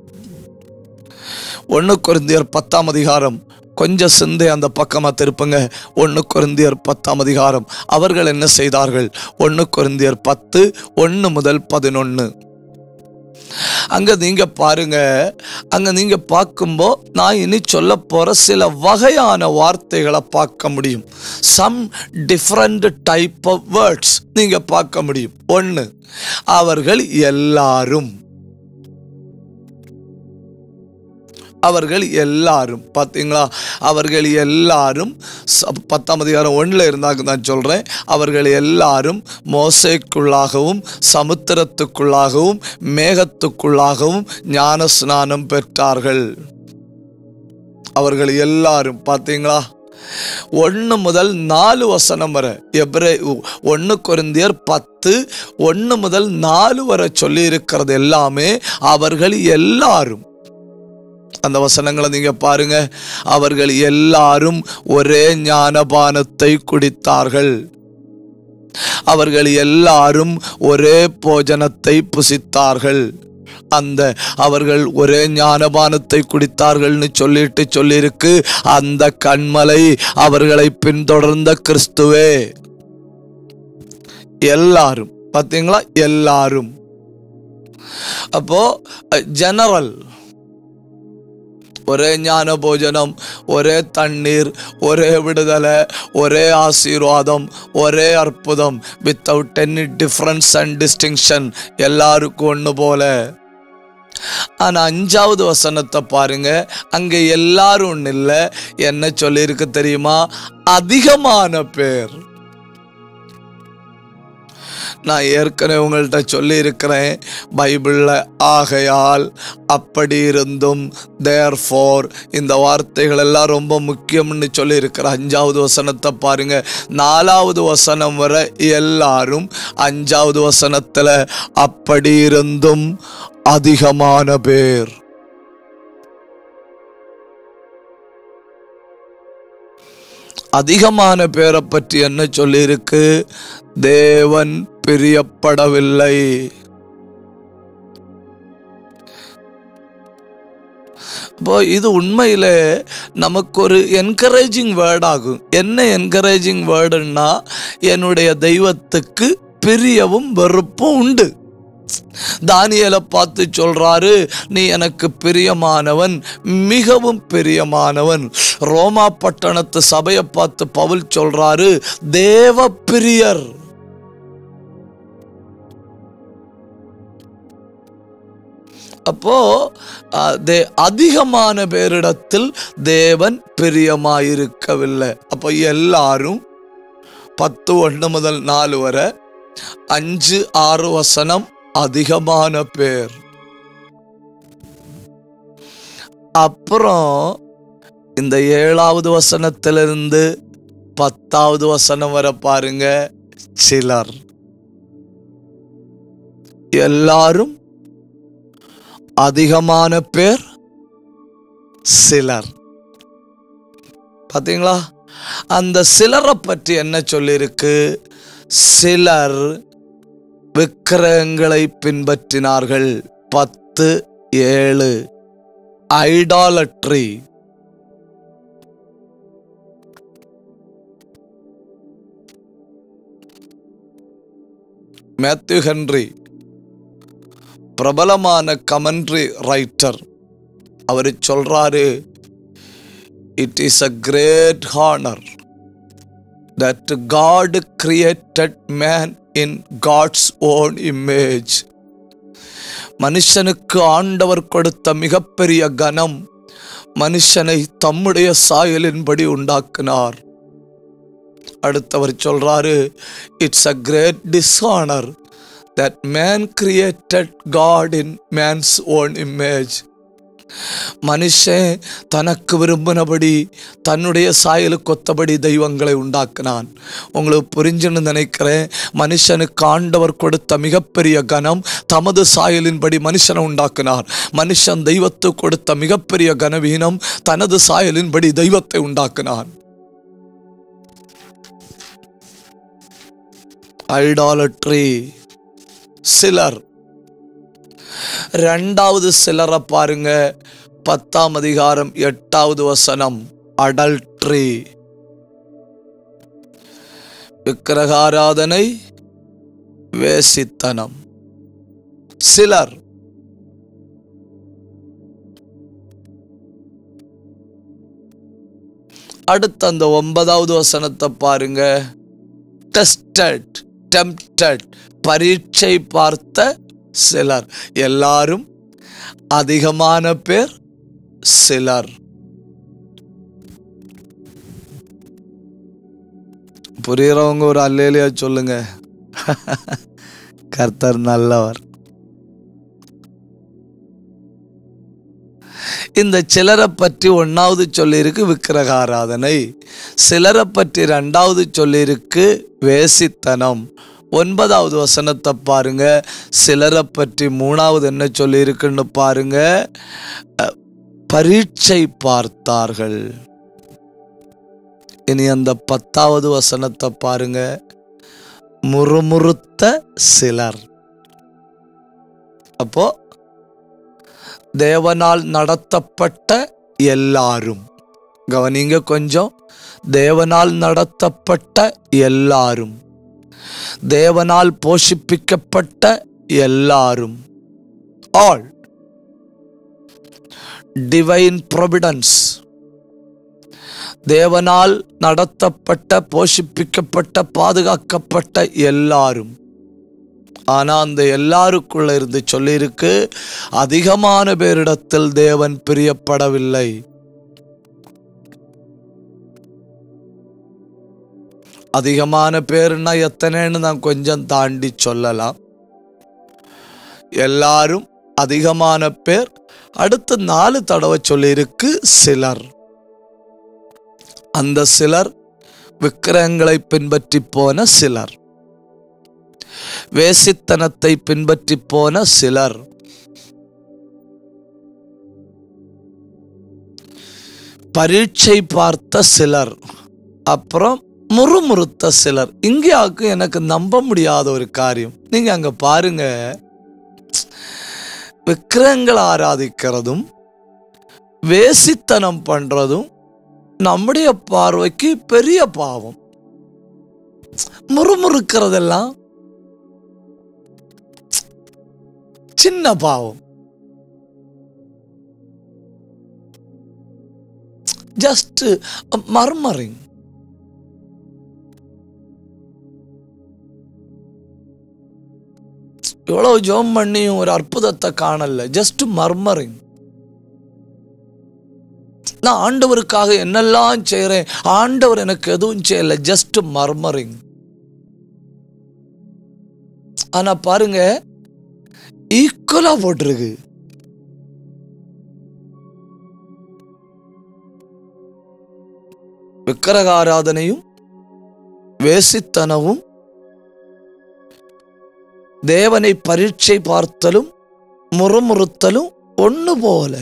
ஒன்று குருந்தியர் பத்தாம் அதிகாரம் கொஞ்சம் சிந்தை அந்த பக்கமாக திருப்புங்க ஒன்று குருந்தியர் பத்தாம் அதிகாரம் அவர்கள் என்ன செய்தார்கள் ஒன்று குருந்தியர் பத்து ஒன்று முதல் பதினொன்று அங்க நீங்க பாருங்க அங்க நீங்க பார்க்கும்போ நான் இனி சொல்ல போற சில வகையான வார்த்தைகளை பார்க்க முடியும் some different type of words நீங்க பார்க்க முடியும் ஒன்று அவர்கள் எல்லாரும் அவர்கள் எல்லாரும் பார்த்தீங்களா அவர்கள் எல்லாரும் ச- பத்தாம் அதிகாரம் ஒன்றில் இருந்தாங்க நான் சொல்கிறேன் அவர்கள் எல்லாரும் மோசைக்குள்ளாகவும் சமுத்திரத்துக்குள்ளாகவும் மேகத்துக்குள்ளாகவும் ஞான ஸ்நானம் பெற்றார்கள் அவர்கள் எல்லாரும் பார்த்தீங்களா ஒன்று முதல் நாலு வசனம் வரை எப்ரே ஒன்று கொரிந்தியர் பத்து ஒன்று முதல் நாலு வரை சொல்லி இருக்கிறது எல்லாமே அவர்கள் எல்லாரும் அந்த வசனங்களை நீங்க பாருங்க அவர்கள் எல்லாரும் ஒரே ஞானபானத்தை குடித்தார்கள் அவர்கள் எல்லாரும் ஒரே போஜனத்தை புசித்தார்கள் அந்த அவர்கள் ஒரே ஞானபானத்தை குடித்தார்கள்னு சொல்லிட்டு சொல்லியிருக்கு அந்த கண்மலை அவர்களை பின்தொடர்ந்த கிறிஸ்துவே எல்லாரும் பார்த்தீங்களா எல்லாரும் அப்போ ஜெனரல் ஒரே ஞான போஜனம் ஒரே தண்ணீர் ஒரே விடுதலை ஒரே ஆசீர்வாதம் ஒரே அற்புதம் without any difference and distinction எல்லாருக்கும் ஒன்று போல ஆனா அஞ்சாவது வசனத்தை பாருங்க அங்க எல்லாரும் ஒண்ணு இல்ல என்ன சொல்லியிருக்கு தெரியுமா அதிகமான பேர் நான் ஏற்கனவே உங்கள்கிட்ட சொல்லி இருக்கிறேன் பைபிளில் ஆகையால் அப்படி இருந்தும் தேர் ஃபோர் இந்த வார்த்தைகள் எல்லாம் ரொம்ப முக்கியம்னு சொல்லி இருக்கிற அஞ்சாவது வசனத்தை பாருங்க நாலாவது வசனம் வரை எல்லாரும் அஞ்சாவது வசனத்தில் அப்படி இருந்தும் அதிகமான பேர் அதிகமான பேரை பற்றி என்ன சொல்லியிருக்கு தேவன் பிரியப்படவில்லை இப்போ இது உண்மையில நமக்கு ஒரு என்கரேஜிங் வேர்ட் ஆகும் என்ன என்கரேஜிங் வேர்டுன்னா என்னுடைய தெய்வத்துக்கு பிரியவும் வெறுப்பும் உண்டு தானியலை பார்த்து சொல்றாரு நீ எனக்கு பிரியமானவன் மிகவும் பிரியமானவன் ரோமா பட்டணத்து சபையை பார்த்து பவுல் சொல்றாரு தேவ பிரியர் அப்போ அஹ், தே- அதிகமான பேரிடத்தில் தேவன் பிரியமாயிருக்கவில்லை அப்போ எல்லாரும் பத்து ஒன்று முதல் நாலு வரை அஞ்சு ஆறு வசனம் அதிகமான பேர் அப்புறம் இந்த ஏழாவது வசனத்திலிருந்து பத்தாவது வசனம் வரை பாருங்க சிலர் எல்லாரும் அதிகமான பேர் சிலர் பாத்தீங்களா அந்த சிலரை பற்றி என்ன சொல்லியிருக்கு சிலர் விக்கிரகங்களை பின்பற்றினார்கள் பத்து ஏழு ஐடாலட்ரி மேத்யூ ஹென்றி பிரபலமான கமெண்ட்ரி ரைட்டர் அவர் சொல்றாரு it is a great honour that God created man in God's own image மனுஷனுக்கு ஆண்டவர் கொடுத்த மிகப்பெரிய கனம் மனுஷனை தம்முடைய சாயலின்படி உண்டாக்கினார் அடுத்தவர் சொல்றாரு it's a great dishonour that man created God in man's own image மனுஷன் தனக்கு விரும்பினபடி தன்னுடைய சாயலுக்கு ஒத்தபடி தெய்வங்களை உண்டாக்கினான் உங்களுக்கு புரிஞ்சுன்னு நினைக்கிறேன் மனுஷனுக்கு ஆண்டவர் கொடுத்த மிகப்பெரிய கனம் தமது சாயலின்படி மனுஷனை உண்டாக்கினார் மனுஷன் தெய்வத்துக்கு கொடுத்த மிகப்பெரிய கனவீனம் தனது சாயலின்படி தெய்வத்தை உண்டாக்கினான் ஐடாலட்ரி சிலர் ரெண்டாவது சிலரை பாருங்க பத்தாம் அதிகாரம் எட்டாவது வசனம் அடல்ட்ரி விக்கிரகாராதனை வேசித்தனம் சிலர் அடுத்த அந்த ஒன்பதாவது வசனத்தை பாருங்க டெஸ்டட் டெம்டட் பரீட்சை பார்த்த சிலர் எல்லாரும் அதிகமான பேர் சிலர் புரியுறவங்க ஒரு அல்லேலியா சொல்லுங்க கர்த்தர் நல்லவர் இந்த சிலரை பற்றி ஒன்னாவது சொல்லியிருக்கு விக்கிரகாராதனை சிலரை பற்றி ரெண்டாவது சொல்லியிருக்கு வேசித்தனம் ஒன்பதாவது வசனத்தை பாருங்க சிலரை பற்றி மூணாவது என்ன சொல்லியிருக்குன்னு பாருங்க அஹ், பரீட்சை பார்த்தார்கள் இனி அந்த பத்தாவது வசனத்தை பாருங்க முறுமுறுத்த சிலர் அப்போ தேவனால் நடத்தப்பட்ட எல்லாரும் கவனிங்க கொஞ்சம் தேவனால் நடத்தப்பட்ட எல்லாரும் தேவனால் போஷிப்பிக்கப்பட்ட எல்லாரும் ஆல் டிவைன் ப்ரொவிடன்ஸ் தேவனால் நடத்தப்பட்ட போஷிப்பிக்கப்பட்ட பாதுகாக்கப்பட்ட எல்லாரும் ஆனா அந்த எல்லாருக்குள்ள இருந்து சொல்லியிருக்கு அதிகமான பேரிடத்தில் தேவன் பிரியப்படவில்லை அதிகமான பேருன்னா எத்தனைன்னு நான் கொஞ்சம் தாண்டி சொல்லலாம் எல்லாரும் அதிகமான பேர் அடுத்து நாலு தடவை சொல்லியிருக்கு சிலர் அந்த சிலர் விக்கிரகங்களை பின்பற்றி போன சிலர் வேசித்தனத்தை பின்பற்றி போன சிலர் பரீட்சை பார்த்த சிலர் அப்புறம் முறுமுறுத்த சிலர் இங்கேயாக்கு எனக்கு நம்ப முடியாத ஒரு காரியம் நீங்க அங்க பாருங்க விக்கிரகங்களை ஆராதிக்கிறதும் வேசித்தனம் பண்றதும் நம்முடைய பார்வைக்கு பெரிய பாவம் முறுமுறுக்கிறதெல்லாம் சின்ன பாவம் ஜஸ்ட் மர்மரிங் எவ்வளவு ஜோம் பண்ணியும் ஒரு அற்புதத்தை காணல ஜஸ்ட் மர்மரிங் நான் ஆண்டவருக்காக என்னெல்லாம் செய்றேன் ஆண்டவர் எனக்கு எதுவும் செய்யல ஜஸ்ட் மர்மரிங் ஆனா பாருங்க ஈக்குவலா போட்டிருக்கு விக்கிரக ஆராதனையும் வேசித்தனவும் தேவனை பரீட்சை பார்த்தலும் முறுமுறுத்தலும் ஒண்ணு போல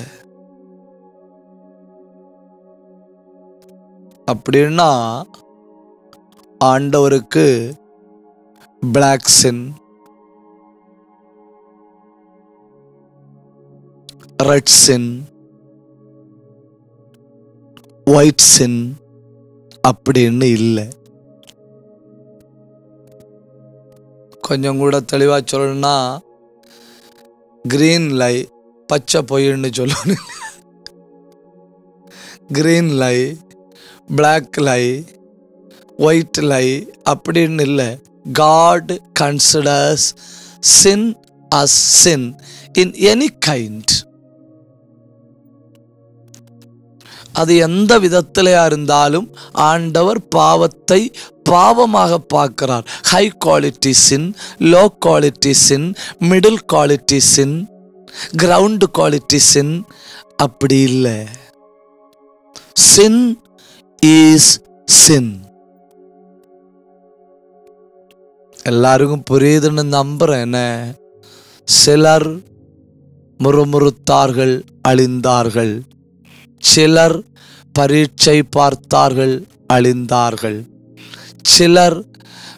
அப்படின்னா ஆண்டவருக்கு black sin red sin white sin அப்படின்னு இல்லை கொஞ்சம் கூட தெளிவா சொல்லணும்னா கிரீன் லை பச்சை பொய்ன்னு சொல்லணும் green lie black lie white lie அப்படின்னு இல்லை God considers sin as sin in any kind அது எந்த விதத்திலையா இருந்தாலும் ஆண்டவர் பாவத்தை பாவமாக பார்க்கிறார் high quality sin low quality sin middle quality sin ground quality sin அப்படி இல்லை சின் இஸ் சின் எல்லாருக்கும் புரியுதுன்னு நம்புறேன் என்ன சிலர் முறுமுறுத்தார்கள் அழிந்தார்கள் சிலர் பரீட்சை பார்த்தார்கள் அழிந்தார்கள் சிலர்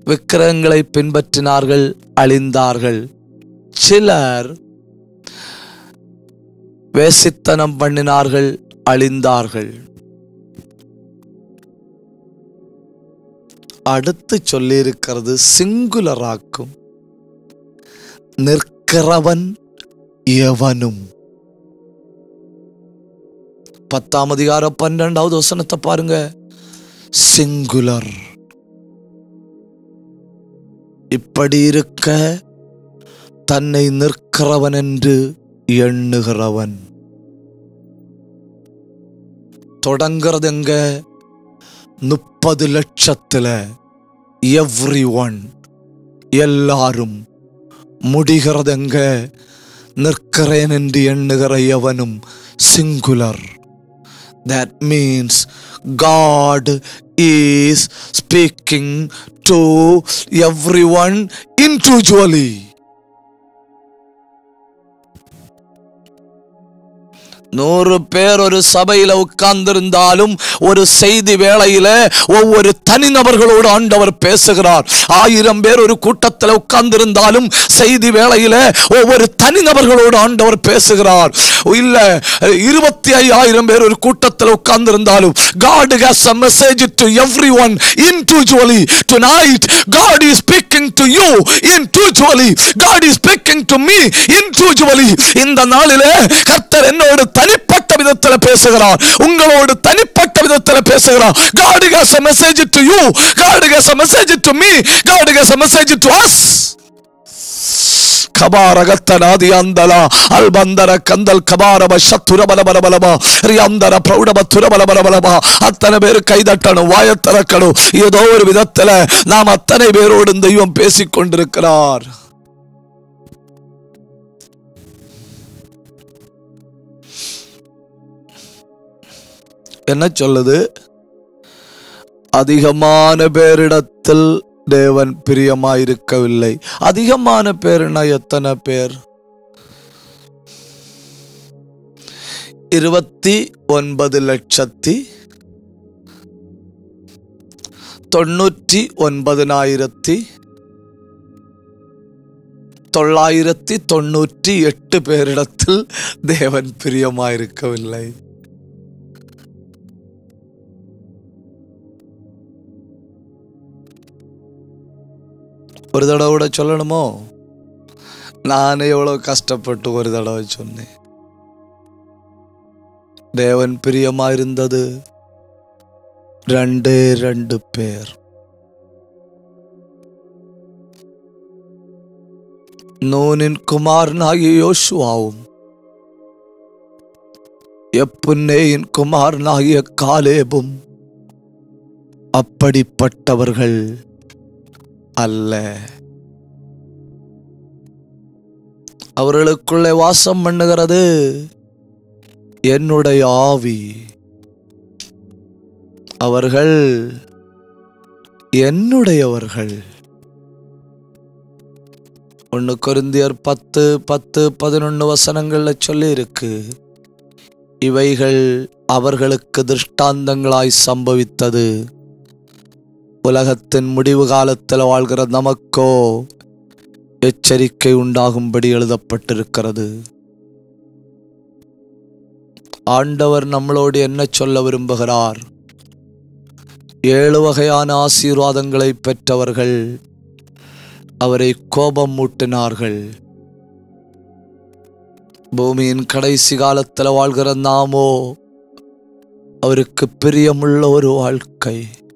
விக்கிரகங்களை பின்பற்றினார்கள் அழிந்தார்கள் சிலர் வேசித்தனம் பண்ணினார்கள் அழிந்தார்கள் அடுத்து சொல்லியிருக்கிறது சிங்குலராக்கும் நிற்கிறவன் எவனும் பத்தாம் அதிகாரம் பன்னெண்டாவது வசனத்தை பாருங்க சிங்குலர் இப்படி இருக்க தன்னை நிற்கிறவன் என்று எண்ணுகிறவன் தொடங்கிறது எங்க முப்பது லட்சத்துல எவ்ரி ஒன் எல்லாரும் முடிகிறது எங்க நிற்கிறேன் என்று எண்ணுகிற எவனும் singular that means God is speaking to everyone individually. நூறு பேர் ஒரு சபையில உட்கார்ந்திருந்தாலும் ஒரு செய்தி வேளையில ஒவ்வொரு தனிநபர்களோடு ஆண்டவர் பேசுகிறார் ஆயிரம் பேர் ஒரு கூட்டத்தில் உட்கார்ந்திருந்தாலும் செய்தி வேளையில ஒவ்வொரு தனிநபர்களோடு ஆண்டவர் பேசுகிறார் இல்ல இருபத்தி ஐயாயிரம் பேர் ஒரு கூட்டத்தில் உட்கார்ந்திருந்தாலும் God has a message to everyone individually tonight God is speaking to you individually God is speaking to me individually இந்த நாளிலே கர்த்தர் என்னோடு தனிப்பட்ட விதத்தில் பேசுகிறார் உங்களோடு தனிப்பட்ட விதத்தில் பேசுகிறார் God has a message to you God has a message to me God has a message to us ಕಬಾರಗತ್ತನಾದಿ ಅಂದಲ ಅಲ್ಬಂದರ ಕಂದಲ್ ಕಬಾರಬ ಶತ್ರುರ ಬಲ ಬಲ ಬಲಬ ರಿಯಂದರ ಪ್ರೌಢಬ ತುರ ಬಲ ಬಲ ಬಲಬ அத்தனை பேர் கைதட்டணும் வாயை திறக்கணும் ஏதோ ஒரு விதத்துல நாம் அத்தனை பேரோடு தெய்வம் பேசிக் கொண்டிருக்கிறார் என்ன சொல்லுது அதிகமான பேரிடத்தில் தேவன் பிரியமாயிருக்கவில்லை அதிகமான பேர்னா எத்தனை பேர் இருபத்தி ஒன்பது லட்சத்தி தொண்ணூற்றி ஒன்பதினாயிரத்தி தொள்ளாயிரத்தி தொண்ணூற்றி எட்டு பேரிடத்தில் தேவன் பிரியமாயிருக்கவில்லை ஒரு தடவை கூட சொல்லணுமோ நானே எவ்வளோ கஷ்டப்பட்டு ஒரு தடவை சொன்னேன் தேவன் பிரியமா இருந்தது ரெண்டே ரெண்டு பேர் நூனின் குமாரனாகிய யோசுவாவும் எப்புன்னேயின் குமாரனாகிய காலேபும் அப்படிப்பட்டவர்கள் அல்ல அவர்களுக்குள்ளே வாசம் பண்ணுகிறது என்னுடைய ஆவி அவர்கள் என்னுடையவர்கள் ஒன்று கொரிந்தியர் பத்து பத்து பதினொன்று வசனங்கள்ல சொல்லி இருக்கு இவைகள் அவர்களுக்கு திருஷ்டாந்தங்களாய் சம்பவித்தது உலகத்தின் முடிவு காலத்தில் வாழ்கிற நமக்கோ எச்சரிக்கை உண்டாகும்படி எழுதப்பட்டிருக்கிறது ஆண்டவர் நம்மளோடு என்ன சொல்ல விரும்புகிறார் ஏழு வகையான ஆசீர்வாதங்களை பெற்றவர்கள் அவரை கோபம் மூட்டினார்கள் பூமியின் கடைசி காலத்தில் வாழ்கிற நாமோ அவருக்கு பிரியமுள்ள ஒரு வாழ்க்கை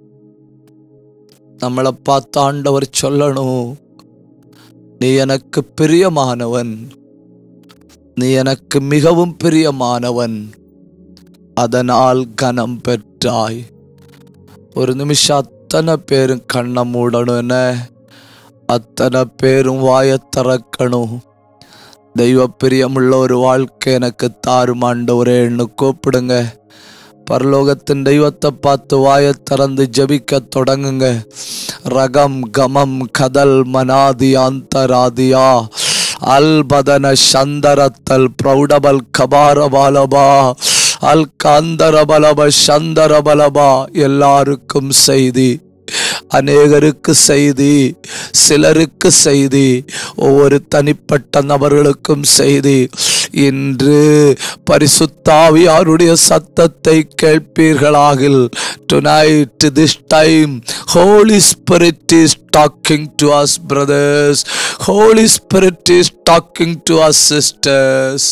நம்மளை பார்த்து ஆண்டவர் சொல்லணும் நீ எனக்கு பிரியமானவன் நீ எனக்கு மிகவும் பிரியமானவன் அதனால் கனம் பெற்றாய் ஒரு நிமிஷம் அத்தனை பேரும் கண்ணை மூடணும் என்ன அத்தனை பேரும் வாயை திறக்கணும் தெய்வ பிரியமுள்ள ஒரு வாழ்க்கை எனக்கு தாருமாண்டவரேன்னு கூப்பிடுங்க பரலோகத்தின் தெய்வத்தை பார்த்து வாயை திறந்து ஜபிக்க தொடங்குங்க ரகம் கமம் கதல் மனாதி அந்தராதியா அல்பதன சந்தரத்தல் பிரௌடபல் கபாரபாலபா அல் காந்தரபலப சந்தரபலபா எல்லாருக்கும் செய்தி அநேகருக்கு செய்தி சிலருக்கு செய்தி ஒவ்வொரு தனிப்பட்ட நபர்களுக்கும் செய்தி இன்று பரிசுத்தாவியாருடைய சத்தத்தை கேட்பீர்களாகில் tonight this time Holy Spirit is talking to us brothers Holy Spirit is talking to us sisters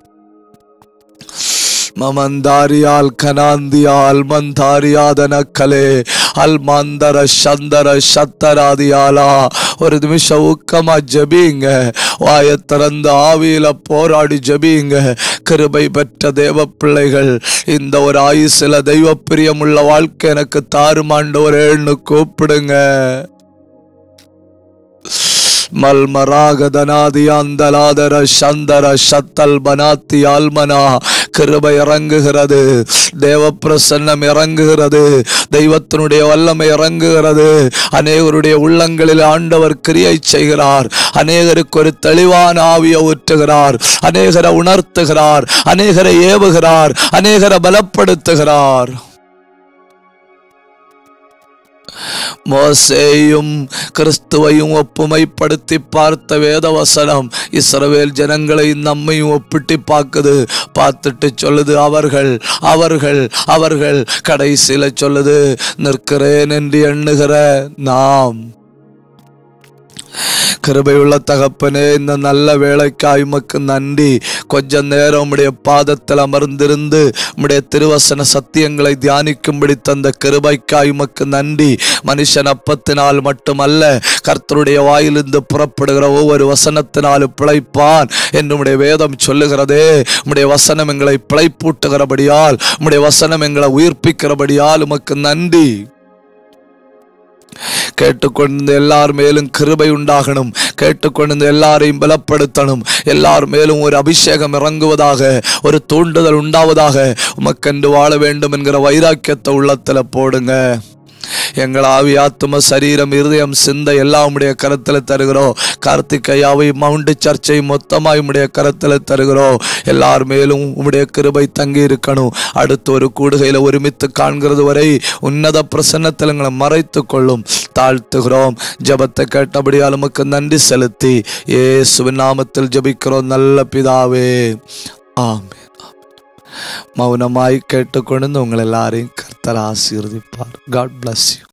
ಮಮಂದಾರಿಯಾಲ್ ಕನಾಂದಿಯಾಲ್ ಮಂದಾರಿಯಾದನ ಕಲೆ அல் மந்தர சந்தர சத்தராதியாலா ஒரு நிமிஷம் ஊக்கமா ஜபிங்க வாயை திறந்து ஆவியில போராடி ஜபிங்க கிருபை பெற்ற தேவ பிள்ளைகள் இந்த ஒரு ஆயுசில தெய்வ பிரியமுள்ள வாழ்க்கை எனக்கு தாருமாண்டவரேன்னு கூப்பிடுங்க மல்மராகதனாதி அந்தலாதர சந்தர சத்தல் பனாத்தி ஆல்மனா கிருபை இறங்குகிறது தேவ பிரசன்னம் இறங்குகிறது தெய்வத்தினுடைய வல்லமை இறங்குகிறது அநேகருடைய உள்ளங்களில் ஆண்டவர் கிரியை செய்கிறார் அநேகருக்கு ஒரு தெளிவான ஆவியை ஊற்றுகிறார் அநேகரை உணர்த்துகிறார் அநேகரை ஏவுகிறார் அநேகரை பலப்படுத்துகிறார் மோசேயும் கிறிஸ்துவையும் ஒப்புமைப்படுத்தி பார்த்த வேதவசனம் இஸ்ரவேல் ஜனங்களை நம்மையும் ஒப்பிட்டு பார்க்குது பார்த்துட்டு சொல்லுது அவர்கள் அவர்கள் அவர்கள் கடைசியில சொல்லுது நிற்கிறேன் என்று எண்ணுகிற நாம் கிருபையுள்ள தகப்பனே இந்த நல்ல வேலைக்காய் உமக்கு நன்றி கொஞ்ச நேரம் உம்முடைய பாதத்தில் அமர்ந்திருந்து உம்முடைய திருவசன சத்தியங்களை தியானிக்கும்படி தந்த கிருபைக்காய் உமக்கு நன்றி மனுஷன் அப்பத்தினால் மட்டுமல்ல கர்த்தருடைய வாயிலிருந்து புறப்படுகிற ஒவ்வொரு வசனத்தினாலும் பிழைப்பான் என்று உம்முடைய வேதம் சொல்லுகிறதே உம்முடைய வசனம் எங்களை பிழைப்பூட்டுகிறபடியால் உம்முடைய வசனம் எங்களை உயிர்ப்பிக்கிறபடியால் உமக்கு நன்றி கேட்டுக்கொண்டு எல்லார் மேலும் கிருபை உண்டாகணும் கேட்டுக்கொண்டு எல்லாரையும் பலப்படுத்தணும் எல்லார் மேலும் ஒரு அபிஷேகம் இறங்குவதாக ஒரு தூண்டுதல் உண்டாவதாக உமக்கென்று வாழ வேண்டும் என்கிற வைராக்கியத்தை உள்ளத்துல போடுங்க எங்கள் ஆவி ஆத்தும சரீரம் இருதயம் சிந்தை எல்லாம் உடைய கரத்தில் தருகிறோம் கார்த்திகையாவை மவுண்டு சர்ச்சை மொத்தமாய் உடைய கரத்தில் தருகிறோம் எல்லார் மேலும் உம்முடைய கிருபை தங்கி இருக்கணும் அடுத்து ஒரு கூடுகையில் ஒருமித்து காண்கிறது வரை உன்னத பிரசன்னத்தில் எங்களை மறைத்து கொள்ளும் தாழ்த்துகிறோம் ஜெபத்தை கேட்டபடியால் உமக்கு நன்றி செலுத்தி இயேசுவின் நாமத்தில் ஜெபிக்கிறோம் நல்ல பிதாவே ஆமென் மௌனமாய் கேட்டுக்கொண்டு உங்கள் எல்லாரையும் கர்த்தர் ஆசீர்வதிப்பார் காட் bless யூ